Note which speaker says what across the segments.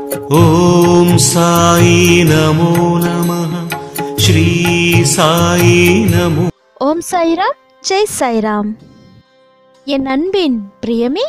Speaker 1: ॐ साई नमो नमः श्री साई नमो
Speaker 2: ஓம் சாய்ராம் ஜெய் சாய்ராம் என் அன்பின் பிரியமே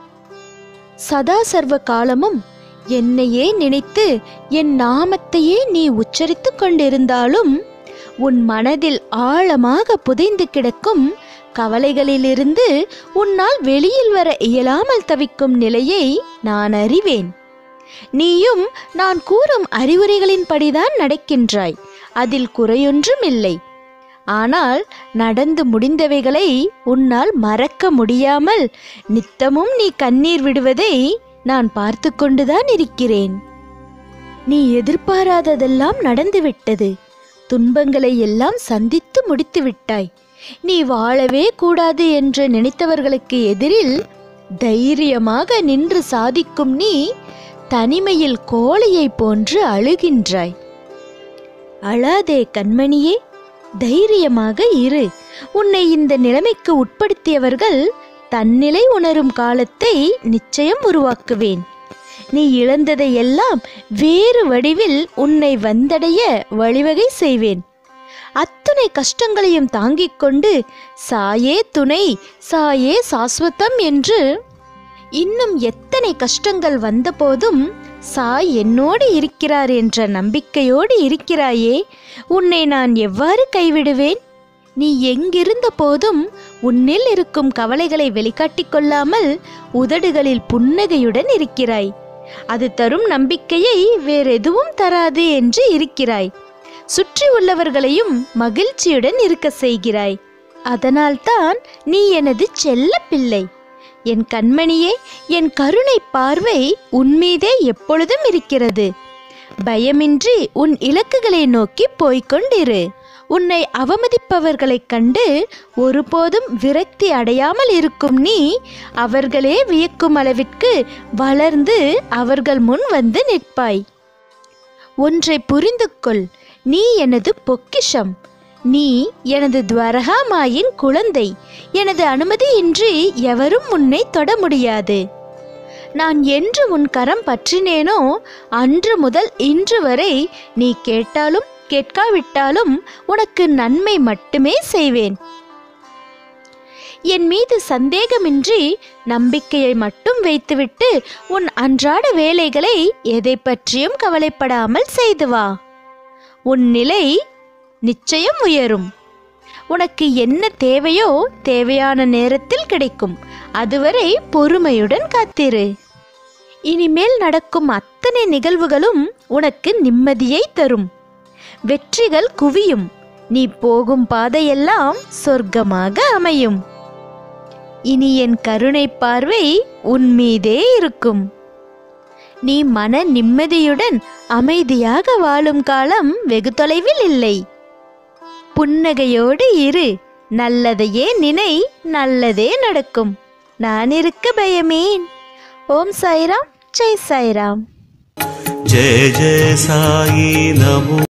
Speaker 2: சதா சர்வ காலமும் என்னையே நினைத்து என் நாமத்தையே நீ உச்சரித்துக் கொண்டிருந்தாலும் உன் மனதில் ஆழமாக புதைந்து கிடக்கும் கவலைகளிலிருந்து உன்னால் வெளியில் வர இயலாமல் தவிக்கும் நிலையை நான் அறிவேன் நீயும் நான் கூறும் அறிவுரைகளின்படிதான் நடக்கின்றாய் அதில் குறையொன்றும் இல்லை ஆனால் நடந்து முடிந்தவைகளை உன்னால் மறக்க முடியாமல் நித்தமும் நீ கண்ணீர் விடுவதை நான் பார்த்து கொண்டுதான் இருக்கிறேன் நீ எதிர்பாராததெல்லாம் நடந்துவிட்டது துன்பங்களை எல்லாம் சந்தித்து முடித்து விட்டாய் நீ வாழவே கூடாது என்று நினைத்தவர்களுக்கு எதிரில் தைரியமாக நின்று சாதிக்கும் நீ தனிமையில் கோழையைப் போன்று அழுகின்றாய் அழாதே கண்மணியே தைரியமாக இரு உன்னை இந்த நிலைமைக்கு உட்படுத்தியவர்கள் தன்னிலை உணரும் காலத்தை நிச்சயம் உருவாக்குவேன் நீ இழந்ததை எல்லாம் வேறு வடிவில் உன்னை வந்தடைய வழிவகை செய்வேன் அத்துணை கஷ்டங்களையும் தாங்கிக் கொண்டு சாயே துணை சாயே சாஸ்வதம் என்று இன்னும் எத்தனை கஷ்டங்கள் வந்தபோதும் சாய் என்னோடு இருக்கிறார் என்ற நம்பிக்கையோடு இருக்கிறாயே உன்னை நான் எவ்வாறு கைவிடுவேன் நீ எங்கிருந்த போதும் உன்னில் இருக்கும் கவலைகளை வெளிக்காட்டிக் கொள்ளாமல் உதடுகளில் புன்னகையுடன் இருக்கிறாய் அது தரும் நம்பிக்கையை வேறெதுவும் தராது என்று இருக்கிறாய் சுற்றி உள்ளவர்களையும் மகிழ்ச்சியுடன் இருக்க செய்கிறாய் அதனால்தான் நீ எனது செல்ல பிள்ளை என் கண்மணியே என் கருணை பார்வை உன்மீதே எப்பொழுதும் இருக்கிறது பயமின்றி உன் இலக்குகளை நோக்கி போய்க்கொண்டிரு உன்னை அவமதிப்பவர்களைக் கண்டு ஒருபோதும் விரக்தி அடையாமல் இருக்கும் நீ அவர்களே வியக்கும் அளவிற்கு வளர்ந்து அவர்கள் முன் வந்து நிற்பாய் ஒன்றை புரிந்து கொள் நீ எனது பொக்கிஷம் நீ எனது துவரகாமாயின் குழந்தை எனது அனுமதியின்றி எவரும் உன்னை தொட முடியாது நான் என்று உன் கரம் பற்றினேனோ அன்று முதல் இன்று வரை நீ கேட்டாலும் கேட்காவிட்டாலும் உனக்கு நன்மை மட்டுமே செய்வேன் என் மீது சந்தேகமின்றி நம்பிக்கையை மட்டும் வைத்துவிட்டு உன் அன்றாட வேலைகளை எதை பற்றியும் கவலைப்படாமல் செய்து வா உன் நிலை நிச்சயம் உயரும் உனக்கு என்ன தேவையோ தேவையான நேரத்தில் கிடைக்கும் அதுவரை பொறுமையுடன் காத்திரு இனிமேல் நடக்கும் அத்தனை நிகழ்வுகளும் உனக்கு நிம்மதியை தரும் வெற்றிகள் குவியும் நீ போகும் பாதையெல்லாம் சொர்க்கமாக அமையும் இனி என் கருணை பார்வை உன் மீதே இருக்கும் நீ மன நிம்மதியுடன் அமைதியாக வாழும் காலம் வெகு தொலைவில் இல்லை புன்னகையோடு இரு நல்லதையே நினை நல்லதே நடக்கும் நான் இருக்க பயமேன் ஓம் சாய்ராம் ஜெய் சாய்ராம்
Speaker 1: जय जय साई नमो